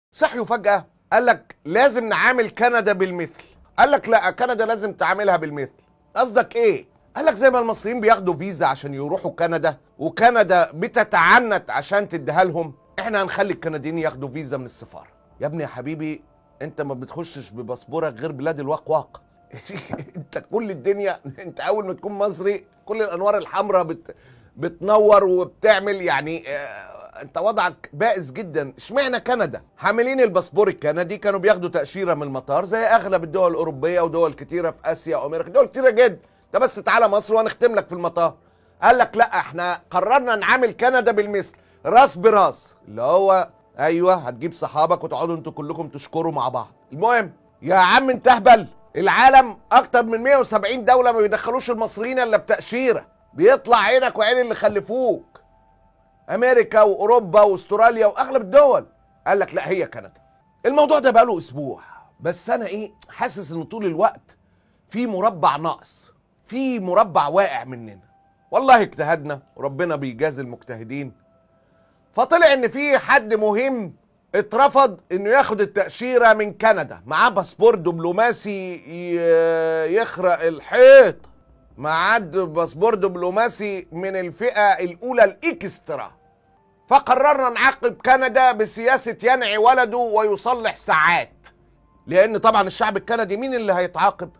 صحيوا فجأة قال لك لازم نعامل كندا بالمثل قال لك لا كندا لازم تعاملها بالمثل قصدك ايه قال لك زي ما المصريين بياخدوا فيزا عشان يروحوا كندا وكندا بتتعنت عشان تديها لهم احنا هنخلي الكنديين ياخدوا فيزا من السفاره يا ابني يا حبيبي انت ما بتخشش بباسبورك غير بلاد الواقواق انت كل الدنيا انت اول ما تكون مصري كل الانوار الحمراء بت بتنور وبتعمل يعني اه انت وضعك بائس جدا اشمعنى كندا حاملين الباسبور الكندي كانوا بياخدوا تاشيره من المطار زي اغلب الدول الاوروبيه ودول كتيره في اسيا وامريكا دول كتيره جدا انت بس تعالى مصر وهنختم لك في المطار قال لك لا احنا قررنا نعامل كندا بالمثل راس براس اللي هو ايوه هتجيب صحابك وتقعدوا انتوا كلكم تشكروا مع بعض المهم يا عم انت اهبل العالم اكتر من 170 دوله ما بيدخلوش المصريين الا بتاشيره بيطلع عينك وعين اللي خلفوك امريكا واوروبا واستراليا واغلب الدول قال لك لا هي كندا الموضوع ده بقاله اسبوع بس انا ايه حاسس ان طول الوقت في مربع ناقص في مربع واقع مننا والله اجتهدنا وربنا بيجازي المجتهدين فطلع ان في حد مهم اترفض انه ياخد التأشيرة من كندا معاه باسبور دبلوماسي ي- يخرق الحيط معاه باسبور دبلوماسي من الفئة الاولى الاكسترا فقررنا نعاقب كندا بسياسة ينعي ولده ويصلح ساعات لان طبعا الشعب الكندي مين اللي هيتعاقب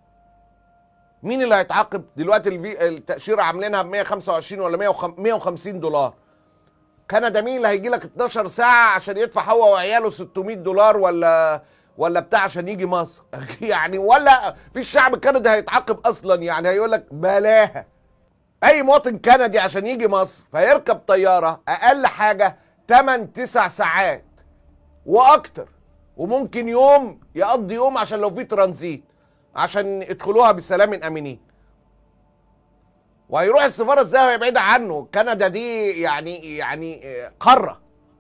مين اللي هيتعاقب دلوقتي الفي- التأشيرة عاملينها ب 125 ولا 150 دولار كندا مين اللي هيجي لك 12 ساعة عشان يدفع هو وعياله 600 دولار ولا ولا بتاع عشان يجي مصر يعني ولا في الشعب الكندي هيتعاقب اصلا يعني هيقول لك بلاها اي مواطن كندي عشان يجي مصر فيركب طيارة اقل حاجة 8 9 ساعات واكتر وممكن يوم يقضي يوم عشان لو في ترانزيت عشان يدخلوها بسلام امنين وهيروح السفاره ازاي وهي بعيده عنه كندا دي يعني يعني آه، قاره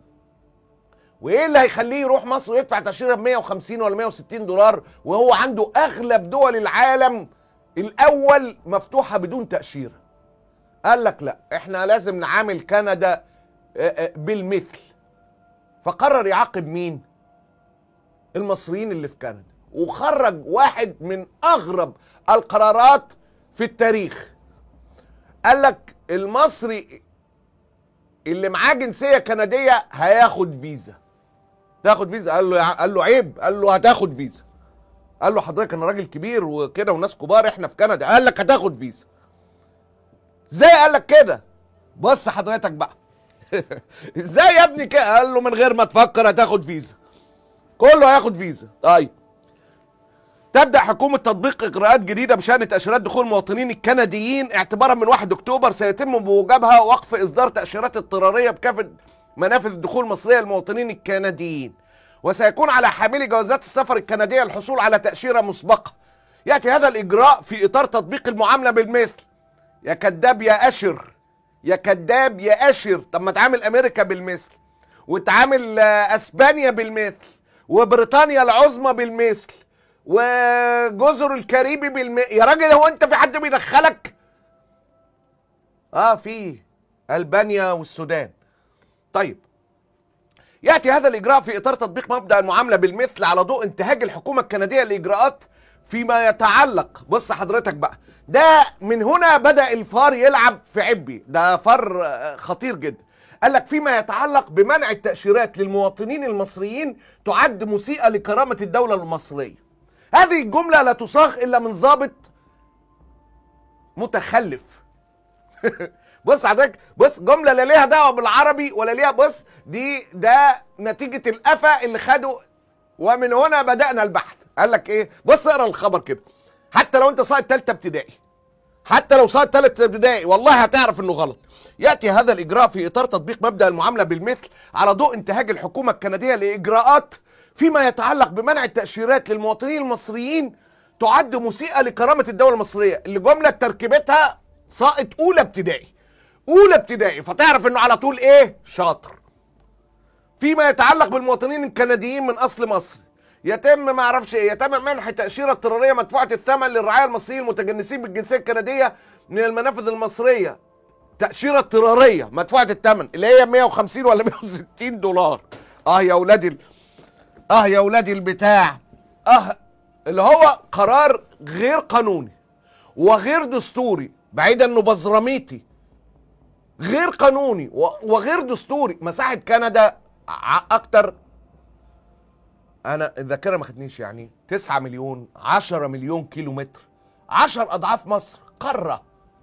وايه اللي هيخليه يروح مصر ويدفع تاشيره ب 150 ولا 160 دولار وهو عنده اغلب دول العالم الاول مفتوحه بدون تاشيره قال لك لا احنا لازم نعامل كندا آه، آه، بالمثل فقرر يعاقب مين المصريين اللي في كندا وخرج واحد من اغرب القرارات في التاريخ قال لك المصري اللي معاه جنسيه كنديه هياخد فيزا تاخد فيزا قال له يع- قال له عيب قال له هتاخد فيزا قال له حضرتك انا راجل كبير وكده وناس كبار احنا في كندا قال لك هتاخد فيزا ازاي قال لك كده بص حضرتك بقى ازاي يا ابني كده قال له من غير ما تفكر هتاخد فيزا كله هياخد فيزا طيب تبدا حكومه تطبيق اجراءات جديده بشان تاشيرات دخول المواطنين الكنديين اعتبارا من 1 اكتوبر سيتم بموجبها وقف اصدار تاشيرات اضطراريه بكافه منافذ الدخول المصريه للمواطنين الكنديين وسيكون على حاملي جوازات السفر الكنديه الحصول على تاشيره مسبقه ياتي هذا الاجراء في اطار تطبيق المعامله بالمثل يا كذاب يا اشر يا كذاب يا اشر طب ما تعامل امريكا بالمثل وتعامل آه، اسبانيا بالمثل وبريطانيا العظمى بالمثل وجزر الكاريبي بالم... يا راجل هو انت في حد بيدخلك اه في البانيا والسودان طيب ياتي هذا الاجراء في اطار تطبيق مبدا المعامله بالمثل على ضوء انتهاج الحكومه الكنديه لاجراءات فيما يتعلق بص حضرتك بقى ده من هنا بدا الفار يلعب في عبي ده فار آه، خطير جدا قال لك فيما يتعلق بمنع التاشيرات للمواطنين المصريين تعد مسيئه لكرامه الدوله المصريه هذه الجمله لا تصاغ الا من ضابط متخلف بص حضرتك بص جمله لا ليها دعوه بالعربي ولا ليها بص دي ده نتيجه القفا اللي خده ومن هنا بدانا البحث قال لك ايه بص اقرا الخبر كده حتى لو انت ساقط ثالثه ابتدائي حتى لو ساقط ثالثه ابتدائي والله هتعرف انه غلط ياتي هذا الاجراء في اطار تطبيق مبدا المعامله بالمثل على ضوء انتهاج الحكومه الكنديه لاجراءات فيما يتعلق بمنع التاشيرات للمواطنين المصريين تعد مسيئه لكرامه الدوله المصريه اللي جمله تركيبتها ساقط اولى ابتدائي اولى ابتدائي فتعرف انه على طول ايه شاطر فيما يتعلق بالمواطنين الكنديين من اصل مصري يتم ما اعرفش ايه يتم منح تاشيره اضطراريه مدفوعه الثمن للرعايه المصريين المتجنسين بالجنسيه الكنديه من المنافذ المصريه تاشيره اضطراريه مدفوعه الثمن اللي هي 150 ولا 160 دولار اه يا اولاد ال... اه يا ولادي البتاع اه اللي هو قرار غير قانوني وغير دستوري بعيدا انه بزراميتي غير قانوني و- وغير دستوري مساحه كندا ع- اكتر انا الذاكره ما خدنيش يعني 9 مليون 10 مليون كيلو متر 10 اضعاف مصر قاره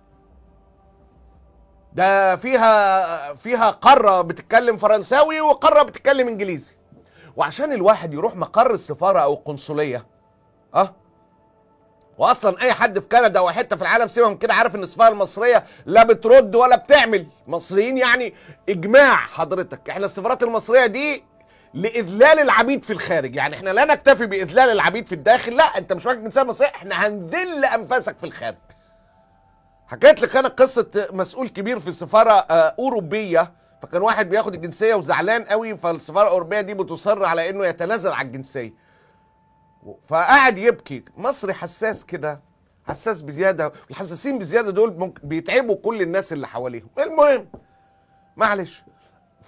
ده فيها فيها قاره بتتكلم فرنساوي وقاره بتتكلم انجليزي وعشان الواحد يروح مقر السفاره او القنصليه اه واصلا اي حد في كندا او حته في العالم سيبها من كده عارف ان السفاره المصريه لا بترد ولا بتعمل مصريين يعني اجماع حضرتك احنا السفارات المصريه دي لاذلال العبيد في الخارج يعني احنا لا نكتفي باذلال العبيد في الداخل لا انت مش واخد جنسيه مصريه احنا هنذل انفاسك في الخارج حكيت لك انا قصه مسؤول كبير في سفاره آه، اوروبيه فكان واحد بياخد الجنسيه وزعلان قوي فالسفاره الاوروبيه دي بتصر على انه يتنازل عن الجنسيه فقعد يبكي مصري حساس كده حساس بزياده الحساسين بزياده دول ممكن بيتعبوا كل الناس اللي حواليهم المهم معلش ف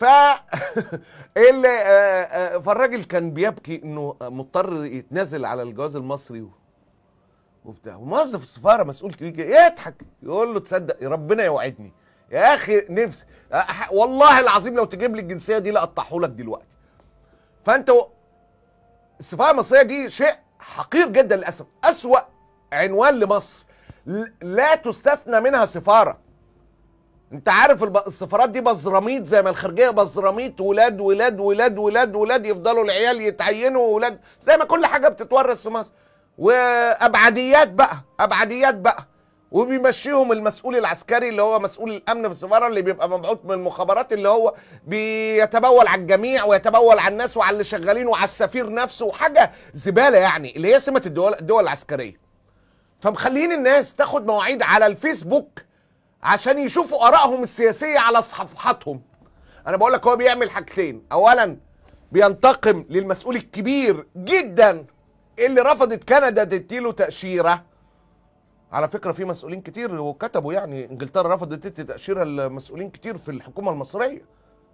اللي آه، آه، فالراجل كان بيبكي انه مضطر يتنازل على الجواز المصري و- وبتاع وموظف السفاره مسؤول كبير يضحك يقول له تصدق ربنا يوعدني يا اخي نفسي أح- والله العظيم لو تجيب لي الجنسيه دي لا اقطعه لك دلوقتي فانت و- السفاره المصريه دي شيء حقير جدا للاسف اسوا عنوان لمصر ل- لا تستثنى منها سفاره انت عارف الب- السفارات دي بزراميط زي ما الخارجيه بزراميط ولاد ولاد ولاد ولاد ولاد يفضلوا العيال يتعينوا ولاد زي ما كل حاجه بتتورث في مصر وابعديات بقى ابعديات بقى وبيمشيهم المسؤول العسكري اللي هو مسؤول الامن في السفاره اللي بيبقى مبعوث من المخابرات اللي هو بيتبول على الجميع ويتبول على الناس وعلى اللي شغالين وعلى السفير نفسه وحاجه زباله يعني اللي هي سمه الدول الدول العسكريه فمخلين الناس تاخد مواعيد على الفيسبوك عشان يشوفوا ارائهم السياسيه على صفحاتهم انا بقول لك هو بيعمل حاجتين اولا بينتقم للمسؤول الكبير جدا اللي رفضت كندا تديله تاشيره على فكره في مسؤولين كتير وكتبوا يعني انجلترا رفضت تدي تاشيره لمسؤولين كتير في الحكومه المصريه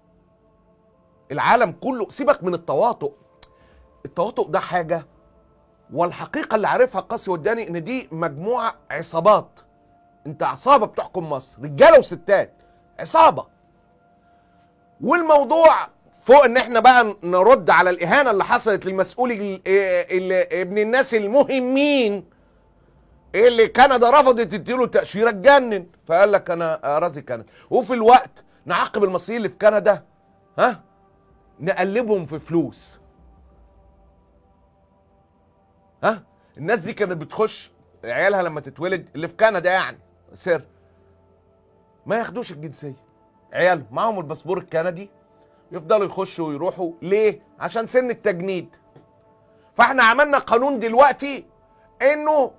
العالم كله سيبك من التواطؤ التواطؤ ده حاجه والحقيقه اللي عارفها قاسي وداني ان دي مجموعه عصابات انت عصابه بتحكم مصر رجاله وستات عصابه والموضوع فوق ان احنا بقى نرد على الاهانه اللي حصلت للمسؤول ال- ال- ابن الناس المهمين اللي كندا رفضت تديله تاشيره اتجنن فقال لك انا راضي كندا وفي الوقت نعاقب المصريين اللي في كندا ها نقلبهم في فلوس ها الناس دي كانت بتخش عيالها لما تتولد اللي في كندا يعني سر ما ياخدوش الجنسيه عيالهم معاهم الباسبور الكندي يفضلوا يخشوا ويروحوا ليه عشان سن التجنيد فاحنا عملنا قانون دلوقتي انه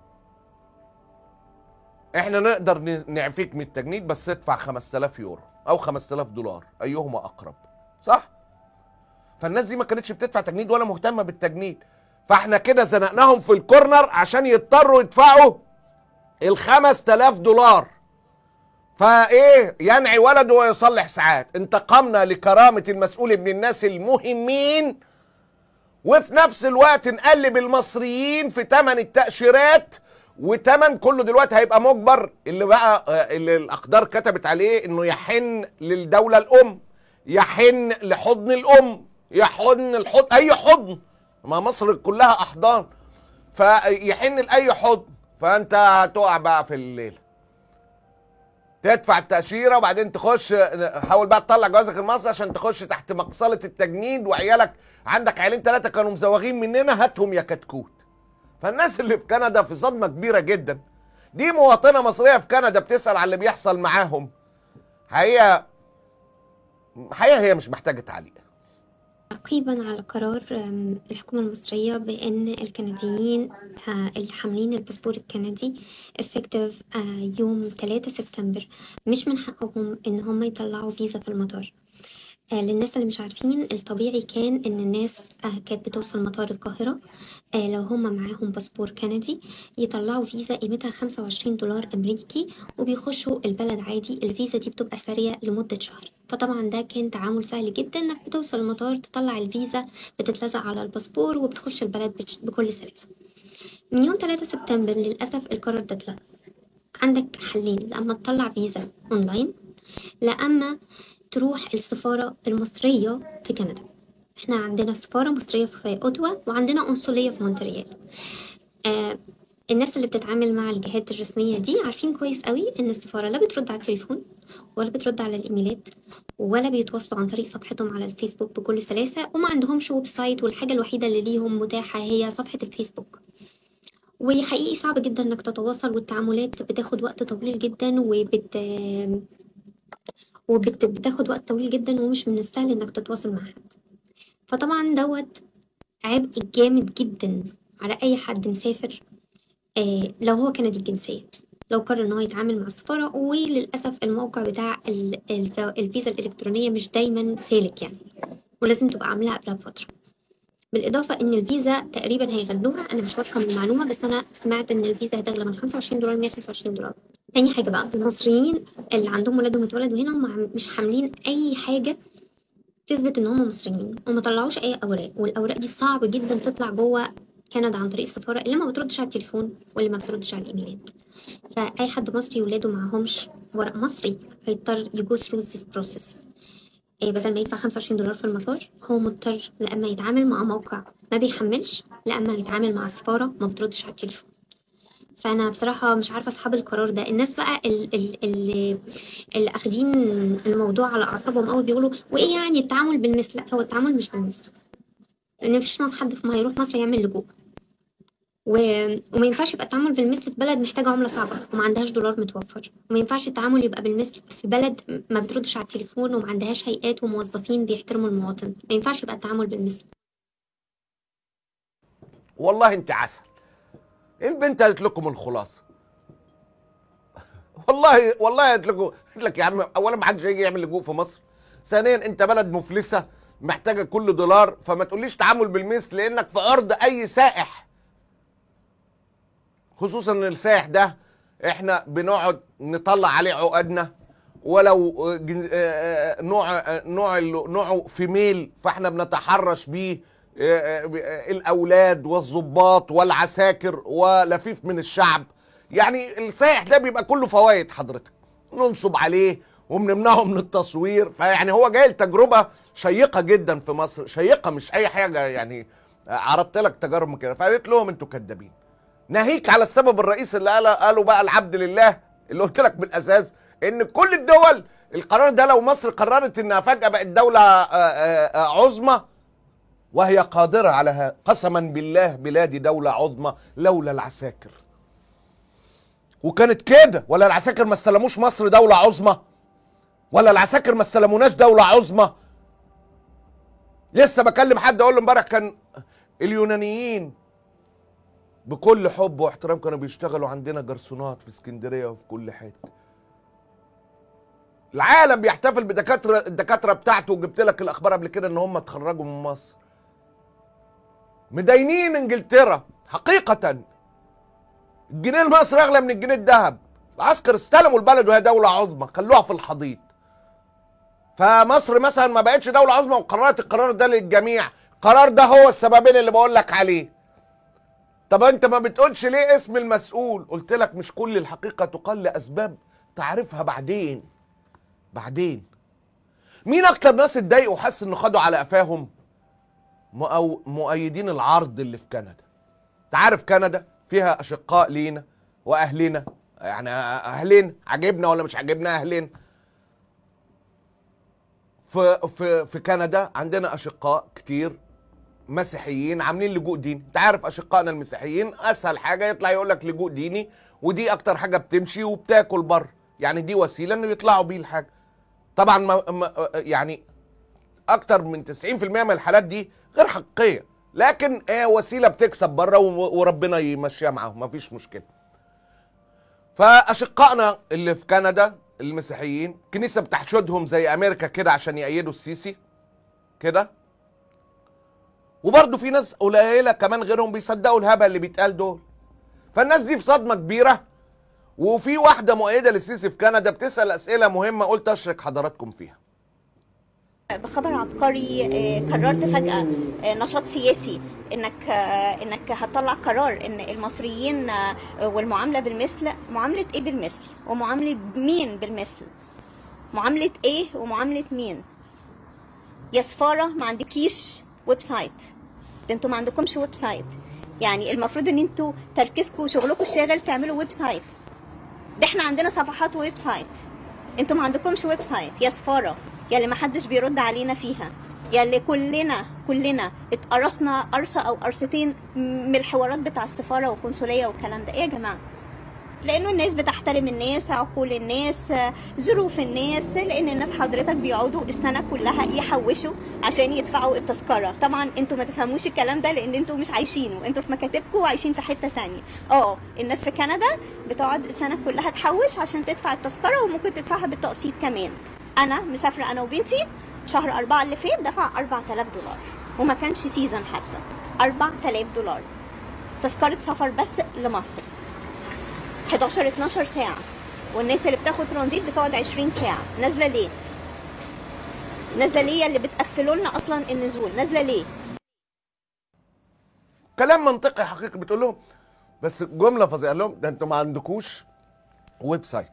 احنا نقدر ن- نعفيك من التجنيد بس ادفع 5000 يورو او 5000 دولار ايهما اقرب صح فالناس دي ما كانتش بتدفع تجنيد ولا مهتمه بالتجنيد فاحنا كده زنقناهم في الكورنر عشان يضطروا يدفعوا ال 5000 دولار فايه ينعي ولده ويصلح ساعات انتقمنا لكرامه المسؤول ابن الناس المهمين وفي نفس الوقت نقلب المصريين في ثمن التأشيرات وتمن كله دلوقتي هيبقى مجبر اللي بقى آه، اللي الاقدار كتبت عليه انه يحن للدوله الام يحن لحضن الام يحن الحضن اي حضن ما مصر كلها احضان فيحن لاي حضن فانت هتقع بقى في الليل تدفع التأشيرة وبعدين تخش حاول بقى تطلع جوازك المصري عشان تخش تحت مقصلة التجنيد وعيالك عندك عيالين ثلاثة كانوا مزوغين مننا هاتهم يا كتكوت فالناس اللي في كندا في صدمة كبيرة جدا دي مواطنة مصرية في كندا بتسأل على اللي بيحصل معاهم حقيقة حقيقة هي مش محتاجة تعليق تعقيبا على قرار آم، الحكومة المصرية بأن الكنديين آه، اللي حاملين الباسبور الكندي effective آه، يوم 3 سبتمبر مش من حقهم إن هم يطلعوا فيزا في المطار آه، للناس اللي مش عارفين الطبيعي كان إن الناس آه، كانت بتوصل مطار القاهرة آه، لو هم معاهم باسبور كندي يطلعوا فيزا قيمتها 25 دولار أمريكي وبيخشوا البلد عادي الفيزا دي بتبقى سارية لمدة شهر فطبعا ده كان تعامل سهل جدا إنك بتوصل المطار تطلع الفيزا بتتلزق على الباسبور وبتخش البلد بش- بكل سلاسة من يوم 3 سبتمبر للأسف القرار ده اتلغى عندك حلين لأما تطلع فيزا أونلاين لأما تروح السفارة المصرية في كندا احنا عندنا سفارة مصرية في أوتوا وعندنا قنصلية في مونتريال آه الناس اللي بتتعامل مع الجهات الرسمية دي عارفين كويس قوي إن السفارة لا بترد على التليفون ولا بترد على الإيميلات ولا بيتواصلوا عن طريق صفحتهم على الفيسبوك بكل سلاسة وما عندهمش ويب سايت والحاجة الوحيدة اللي ليهم متاحة هي صفحة الفيسبوك وحقيقي صعب جدا انك تتواصل والتعاملات بتاخد وقت طويل جدا وبت وبت... بتاخد وقت طويل جدا ومش من السهل انك تتواصل مع حد فطبعا دوت عبء جامد جدا على اي حد مسافر آه لو هو كندي الجنسية لو قرر ان هو يتعامل مع السفارة وللأسف الموقع بتاع ال- الف- الفيزا الإلكترونية مش دايما سالك يعني ولازم تبقى عاملها قبلها بفترة بالإضافة إن الفيزا تقريبا هيغلوها أنا مش واثقة من المعلومة بس أنا سمعت إن الفيزا هتغلى من 25 دولار ل 125 دولار تاني حاجة بقى المصريين اللي عندهم ولادهم اتولدوا هنا هم عم- مش حاملين أي حاجة تثبت إن هم مصريين وما طلعوش أي أوراق والأوراق دي صعب جدا تطلع جوه كندا عن طريق السفارة اللي ما بتردش على التليفون واللي ما بتردش على الإيميلات فأي حد مصري ولاده معهمش ورق مصري هيضطر يجو through this process إيه بدل ما يدفع 25 دولار في المطار هو مضطر لأما يتعامل مع موقع ما بيحملش لأما يتعامل مع سفارة ما بتردش على التليفون فأنا بصراحة مش عارفة أصحاب القرار ده الناس بقى ال- ال- ال- اللي أخدين الموضوع على أعصابهم أوي بيقولوا وإيه يعني التعامل بالمثل لا هو التعامل مش بالمثل لأن مفيش ناس حد في ما هيروح مصر يعمل لجوء و... وما ينفعش يبقى التعامل بالمثل في بلد محتاجة عملة صعبة وما عندهاش دولار متوفر وما ينفعش التعامل يبقى بالمثل في بلد ما بتردش على التليفون وما عندهاش هيئات وموظفين بيحترموا المواطن ما ينفعش يبقى التعامل بالمثل والله انت عسل البنت قالت لكم الخلاصه والله والله قالت لكم قالت لك يا عم اولا ما حدش هيجي يعمل لجوء في مصر ثانيا انت بلد مفلسه محتاجه كل دولار فما تقوليش تعامل بالمثل لانك في ارض اي سائح خصوصا ان السائح ده احنا بنقعد نطلع عليه عقدنا ولو جن- آه، آه، نوع آه، نوع ال- نوعه في ميل فاحنا بنتحرش بيه آه، آه، آه، الاولاد والضباط والعساكر ولفيف من الشعب يعني السائح ده بيبقى كله فوائد حضرتك ننصب عليه وبنمنعه من التصوير فيعني هو جاي لتجربه شيقه جدا في مصر شيقه مش اي حاجه يعني آه، عرضت لك تجارب من كده فقالت لهم انتوا كدابين ناهيك على السبب الرئيسي اللي قال قالوا بقى العبد لله اللي قلت لك بالاساس ان كل الدول القرار ده لو مصر قررت انها فجاه بقت دوله آه، آه، آه، عظمى وهي قادره على ها- قسما بالله بلادي دوله عظمى لولا العساكر وكانت كده ولا العساكر ما استلموش مصر دوله عظمى ولا العساكر ما استلموناش دوله عظمى لسه بكلم حد اقول له امبارح كان اليونانيين بكل حب واحترام كانوا بيشتغلوا عندنا جرسونات في اسكندريه وفي كل حته العالم بيحتفل بدكاتره الدكاتره بتاعته وجبت لك الاخبار قبل كده ان هم اتخرجوا من مصر مدينين انجلترا حقيقه الجنيه المصري اغلى من الجنيه الذهب العسكر استلموا البلد وهي دوله عظمى خلوها في الحضيض فمصر مثلا ما بقتش دوله عظمى وقررت القرار ده للجميع القرار ده هو السببين اللي بقول لك عليه طب انت ما بتقولش ليه اسم المسؤول قلت لك مش كل الحقيقة تقال لأسباب تعرفها بعدين بعدين مين اكتر ناس اتضايقوا وحس انه خدوا على قفاهم مؤو- مؤيدين العرض اللي في كندا انت عارف كندا فيها اشقاء لينا واهلنا يعني اهلنا عجبنا ولا مش عجبنا اهلنا في في في كندا عندنا اشقاء كتير مسيحيين عاملين لجوء ديني انت عارف اشقائنا المسيحيين اسهل حاجه يطلع يقول لك لجوء ديني ودي اكتر حاجه بتمشي وبتاكل بره يعني دي وسيله انه يطلعوا بيه الحاجه طبعا ما ما يعني اكتر من 90% من الحالات دي غير حقيقيه لكن هي وسيله بتكسب بره و- وربنا يمشيها معاهم مفيش مشكله فاشقائنا اللي في كندا المسيحيين كنيسه بتحشدهم زي امريكا كده عشان يأيدوا السيسي كده وبرضه في ناس قليله كمان غيرهم بيصدقوا الهبل اللي بيتقال دول فالناس دي في صدمه كبيره وفي واحده مؤيده للسيسي في كندا بتسال اسئله مهمه قلت اشرك حضراتكم فيها بخبر عبقري آه، قررت فجأة آه، نشاط سياسي انك آه، انك هتطلع قرار ان المصريين آه، والمعاملة بالمثل معاملة ايه بالمثل ومعاملة مين بالمثل معاملة ايه ومعاملة مين يا سفارة ما عندكيش ويب سايت ده انتوا ما عندكمش ويب سايت يعني المفروض ان انتوا تركيزكم وشغلكم الشاغل تعملوا ويب سايت ده احنا عندنا صفحات ويب سايت انتوا ما عندكمش ويب سايت يا سفاره يا اللي ما حدش بيرد علينا فيها يا اللي كلنا كلنا اتقرصنا قرصه او قرصتين من الحوارات بتاع السفاره والقنصليه والكلام ده ايه يا جماعه لانه الناس بتحترم الناس عقول الناس آه، ظروف الناس لان الناس حضرتك بيقعدوا السنه كلها يحوشوا عشان يدفعوا التذكره طبعا انتوا ما تفهموش الكلام ده لان انتوا مش عايشينه انتوا في مكاتبكم وعايشين في حته تانية اه الناس في كندا بتقعد السنه كلها تحوش عشان تدفع التذكره وممكن تدفعها بالتقسيط كمان انا مسافره انا وبنتي في شهر أربعة اللي فات دفع 4000 دولار وما كانش سيزون حتى 4000 دولار تذكره سفر بس لمصر 11 12 ساعة والناس اللي بتاخد ترانزيت بتقعد 20 ساعة نازلة ليه؟ نازلة ليه اللي بتقفلوا لنا أصلا النزول نازلة ليه؟ كلام منطقي حقيقي بتقول لهم بس جمله فظيعه قال لهم ده انتوا ما عندكوش ويب سايت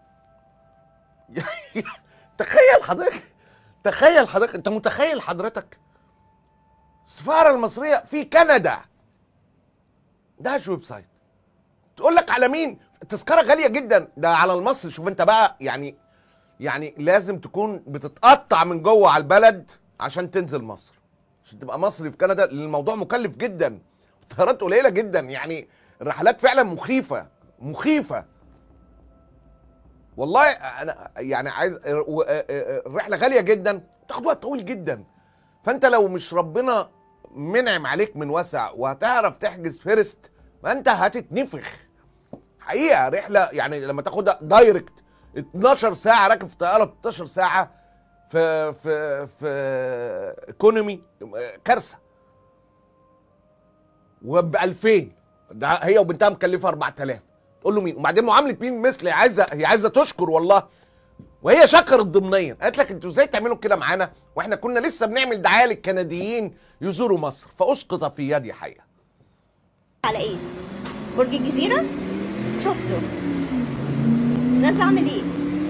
تخيل حضرتك تخيل حضرتك انت متخيل حضرتك السفاره المصريه في كندا ده ويب سايت تقول لك على مين التذكره غاليه جدا ده على المصري شوف انت بقى يعني يعني لازم تكون بتتقطع من جوه على البلد عشان تنزل مصر عشان تبقى مصري في كندا لأن الموضوع مكلف جدا الطيارات قليله جدا يعني الرحلات فعلا مخيفه مخيفه والله انا يعني عايز و- الرحله غاليه جدا تاخد وقت طويل جدا فانت لو مش ربنا منعم عليك من وسع وهتعرف تحجز فيرست ما انت هتتنفخ حقيقه رحله يعني لما تاخدها دايركت 12 ساعه راكب في طياره 12 ساعه في في في ايكونومي كارثه وب 2000 ده هي وبنتها مكلفه 4000 تقول له مين وبعدين معامله مين مثلي عايزه هي عايزه تشكر والله وهي شكرت ضمنيا قالت لك انتوا ازاي تعملوا كده معانا واحنا كنا لسه بنعمل دعايه للكنديين يزوروا مصر فاسقط في يدي حقيقه على إيه؟ برج الجزيرة؟ شفته نازلة أعمل إيه؟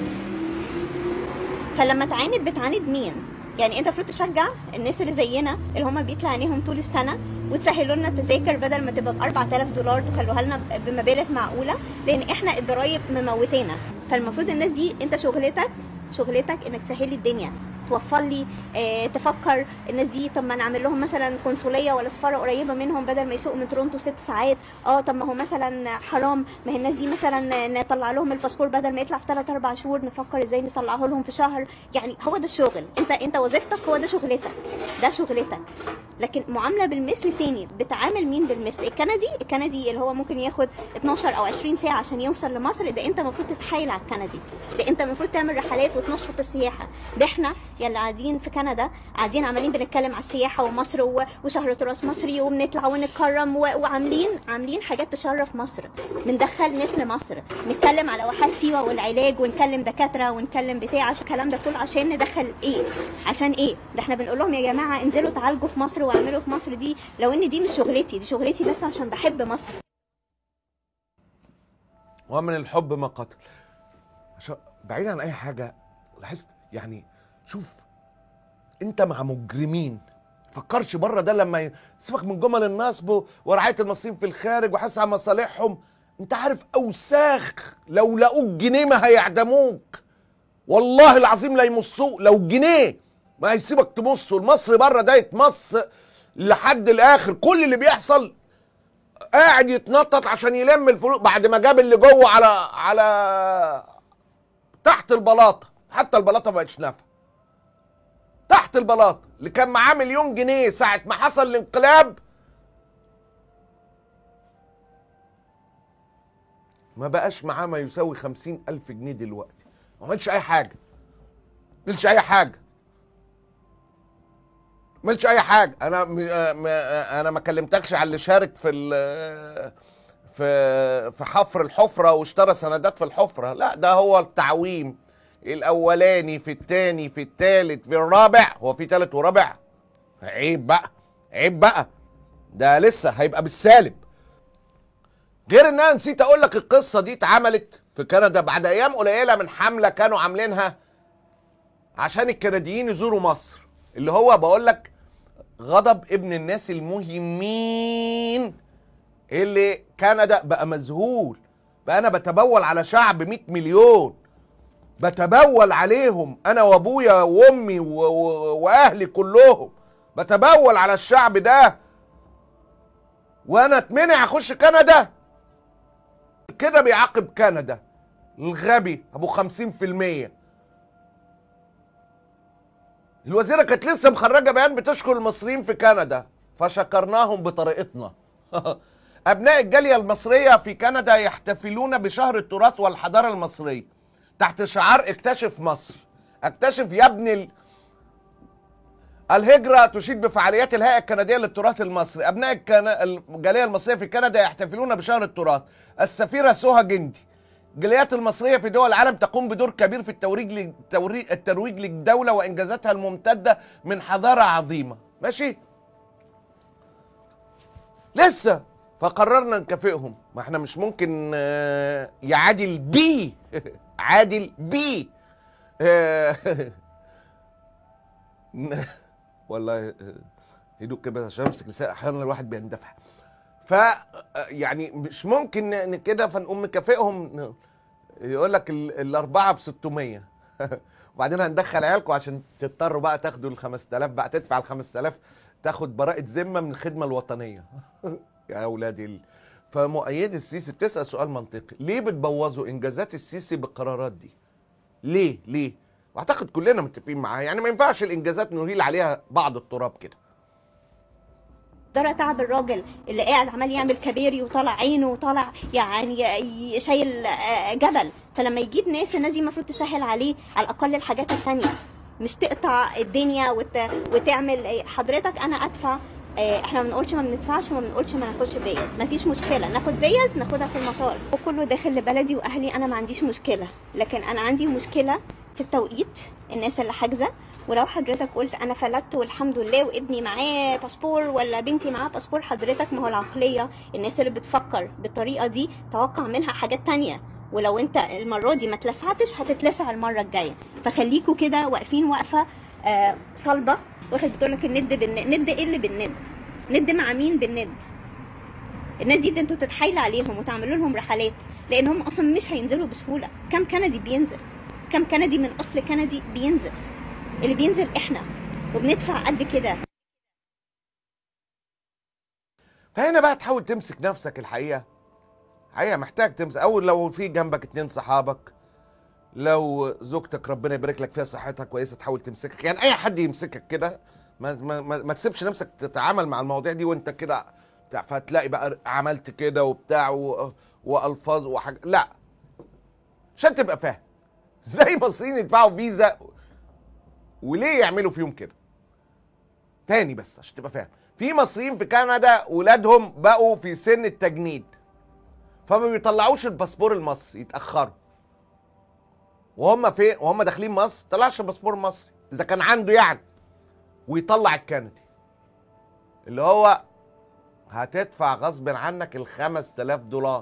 فلما تعاند بتعاند مين؟ يعني انت المفروض تشجع الناس اللي زينا اللي هم بيطلع عينيهم طول السنه وتسهلوا لنا التذاكر بدل ما تبقى ب 4000 دولار تخلوها لنا بمبالغ معقوله لان احنا الضرايب مموتانا فالمفروض الناس دي انت شغلتك شغلتك انك تسهل لي الدنيا توفر لي اه تفكر الناس دي طب ما نعمل لهم مثلا قنصليه ولا سفاره قريبه منهم بدل ما يسوقوا من تورونتو ست ساعات اه طب ما هو مثلا حرام ما هي الناس دي مثلا نطلع لهم الباسبور بدل ما يطلع في 3 4 شهور نفكر ازاي نطلعه لهم في شهر يعني هو ده الشغل انت انت وظيفتك هو ده شغلتك ده شغلتك لكن معامله بالمثل تاني بتعامل مين بالمثل الكندي الكندي اللي هو ممكن ياخد 12 او 20 ساعه عشان يوصل لمصر ده انت المفروض تتحايل على الكندي ده انت المفروض تعمل رحلات وتنشط السياحه ده احنا يلا قاعدين في كندا قاعدين عمالين بنتكلم على السياحه ومصر و- وشهر تراث مصري وبنطلع ونتكرم و- وعاملين عاملين حاجات تشرف مصر بندخل ناس لمصر نتكلم على واحات سيوه والعلاج ونكلم دكاتره ونكلم بتاع عشان الكلام ده كله عشان ندخل ايه عشان ايه ده احنا بنقول لهم يا جماعه انزلوا تعالجوا في مصر واعملوا في مصر دي لو ان دي مش شغلتي دي شغلتي بس عشان بحب مصر ومن الحب ما قتل عشان بعيد عن اي حاجه لاحظت يعني شوف انت مع مجرمين فكرش بره ده لما ي- سيبك من جمل النصب ورعايه المصريين في الخارج وحاسس على مصالحهم انت عارف اوساخ لو لقوك جنيه ما هيعدموك والله العظيم لا يمصوه لو جنيه ما هيسيبك تمصه المصري بره ده يتمص لحد الاخر كل اللي بيحصل قاعد يتنطط عشان يلم الفلوس بعد ما جاب اللي جوه على على تحت البلاطه حتى البلاطه ما بقتش نافعه تحت البلاطه اللي كان معاه مليون جنيه ساعه ما حصل الانقلاب ما بقاش معاه ما يساوي خمسين ألف جنيه دلوقتي ما عملش اي حاجه ما عملش اي حاجه ما عملش اي حاجه انا م... م... انا ما كلمتكش على اللي شارك في ال... في في حفر الحفره واشترى سندات في الحفره لا ده هو التعويم الاولاني في الثاني في الثالث في الرابع هو في ثالث ورابع عيب بقى عيب بقى ده لسه هيبقى بالسالب غير ان انا نسيت اقول لك القصه دي اتعملت في كندا بعد ايام قليله من حمله كانوا عاملينها عشان الكنديين يزوروا مصر اللي هو بقول لك غضب ابن الناس المهمين اللي كندا بقى مذهول بقى انا بتبول على شعب 100 مليون بتبول عليهم انا وابويا وامي و- و- واهلي كلهم بتبول على الشعب ده وانا اتمنع اخش كندا كده بيعاقب كندا الغبي ابو خمسين في المية الوزيرة كانت لسه مخرجة بيان بتشكر المصريين في كندا فشكرناهم بطريقتنا أبناء الجالية المصرية في كندا يحتفلون بشهر التراث والحضارة المصرية تحت شعار اكتشف مصر اكتشف يا ابن ال... الهجرة تشيد بفعاليات الهيئة الكندية للتراث المصري أبناء الكن... الجالية المصرية في كندا يحتفلون بشهر التراث السفيرة سهى جندي الجاليات المصرية في دول العالم تقوم بدور كبير في التوريج للتوري... الترويج للدولة وإنجازاتها الممتدة من حضارة عظيمة ماشي لسه فقررنا نكافئهم ما احنا مش ممكن آه، يعادل بي عادل بي آه، والله هدوء كده بس عشان امسك لسان احيانا الواحد بيندفع ف يعني مش ممكن ن- كده فنقوم مكافئهم يقول لك ال- الاربعه ب 600 وبعدين هندخل عيالكم عشان تضطروا بقى تاخدوا ال 5000 بقى تدفع ال 5000 تاخد براءة ذمة من الخدمة الوطنية يا اولادي ال... فمؤيد السيسي بتسأل سؤال منطقي ليه بتبوظوا انجازات السيسي بالقرارات دي ليه ليه واعتقد كلنا متفقين معاه يعني ما ينفعش الانجازات نهيل عليها بعض التراب كده درى تعب الراجل اللي قاعد عمال يعمل كباري وطالع عينه وطالع يعني ي- شايل آه، جبل فلما يجيب ناس الناس دي المفروض تسهل عليه على الاقل الحاجات التانية مش تقطع الدنيا وت... وتعمل إيه، حضرتك انا ادفع آه، احنا ما بنقولش ما بندفعش وما بنقولش ما ناخدش فيز مفيش مشكله ناخد فيز ناخدها في المطار وكله داخل لبلدي واهلي انا ما عنديش مشكله لكن انا عندي مشكله في التوقيت الناس اللي حاجزه ولو حضرتك قلت انا فلتت والحمد لله وابني معاه باسبور ولا بنتي معاها باسبور حضرتك ما هو العقليه الناس اللي بتفكر بالطريقه دي توقع منها حاجات تانية ولو انت المره دي ما اتلسعتش هتتلسع المره الجايه فخليكوا كده واقفين واقفه آه صلبه واحد بتقول لك الند بالند ند ايه اللي بالند ند مع مين بالند الناس دي ده انتوا تتحايلوا عليهم وتعملوا لهم رحلات لان هم اصلا مش هينزلوا بسهوله كم كندي بينزل كم كندي من اصل كندي بينزل اللي بينزل احنا وبندفع قد كده فهنا بقى تحاول تمسك نفسك الحقيقه حقيقه محتاج تمسك اول لو في جنبك اتنين صحابك لو زوجتك ربنا يبارك لك فيها صحتها كويسه تحاول تمسكك يعني اي حد يمسكك كده ما, ما, ما, ما تسيبش نفسك تتعامل مع المواضيع دي وانت كده بتاع فتلاقي بقى عملت كده وبتاع و... والفاظ وحاجه لا عشان تبقى فاهم ازاي المصريين يدفعوا فيزا وليه يعملوا فيهم كده تاني بس عشان تبقى فاهم في مصريين في كندا ولادهم بقوا في سن التجنيد فما بيطلعوش الباسبور المصري يتاخروا وهم فين وهم داخلين مصر طلعش الباسبور المصري اذا كان عنده يعني ويطلع الكندي اللي هو هتدفع غصب عنك ال 5000 دولار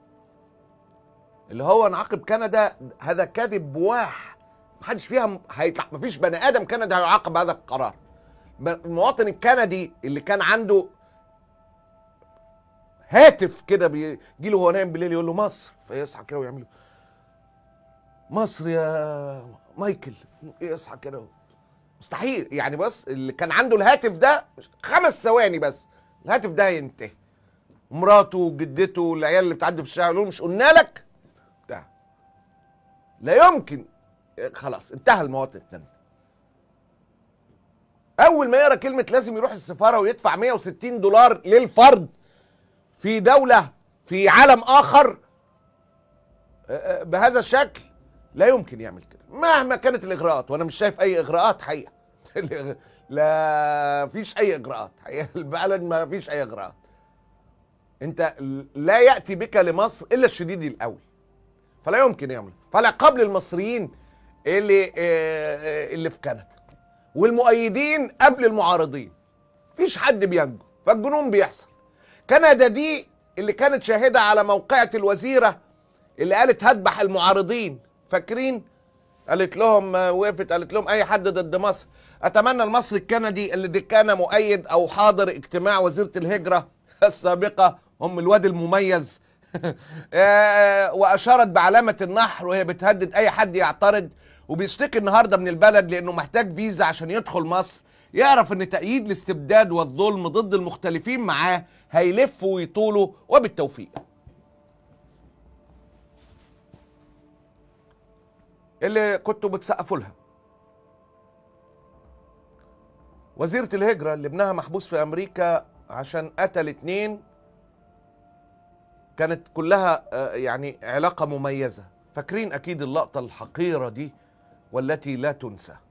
اللي هو نعاقب كندا هذا كذب بواح محدش فيها هيطلع مفيش بني ادم كندي هيعاقب هذا القرار المواطن الكندي اللي كان عنده هاتف كده بيجي له وهو نايم بالليل يقول له مصر فيصحى كده ويعمل له مصر يا مايكل يصحى كده مستحيل يعني بس اللي كان عنده الهاتف ده خمس ثواني بس الهاتف ده هينتهي مراته وجدته والعيال اللي بتعدي في الشارع يقولوا مش قلنا لك بتاع لا يمكن خلاص انتهى المواطن الثاني اول ما يقرا كلمه لازم يروح السفاره ويدفع 160 دولار للفرد في دوله في عالم اخر آه، آه، بهذا الشكل لا يمكن يعمل كده مهما كانت الاغراءات وانا مش شايف اي اغراءات حقيقه لا فيش اي اجراءات حقيقة البلد ما فيش اي اجراءات انت لا ياتي بك لمصر الا الشديد القوي فلا يمكن يعمل فالعقاب للمصريين اللي آه، آه، اللي في كندا والمؤيدين قبل المعارضين مفيش حد بينجو فالجنون بيحصل كندا دي اللي كانت شاهده على موقعه الوزيره اللي قالت هذبح المعارضين فاكرين قالت لهم آه، وقفت قالت لهم اي حد ضد مصر اتمنى المصري الكندي اللي كان مؤيد او حاضر اجتماع وزيره الهجره السابقه ام الواد المميز آه، واشارت بعلامه النحر وهي بتهدد اي حد يعترض وبيشتكي النهارده من البلد لانه محتاج فيزا عشان يدخل مصر يعرف ان تأييد الاستبداد والظلم ضد المختلفين معاه هيلفوا ويطولوا وبالتوفيق اللي كنتوا بتسقفوا لها وزيرة الهجرة اللي ابنها محبوس في أمريكا عشان قتل اتنين كانت كلها آه، يعني علاقة مميزة فاكرين أكيد اللقطة الحقيرة دي والتي لا تنسى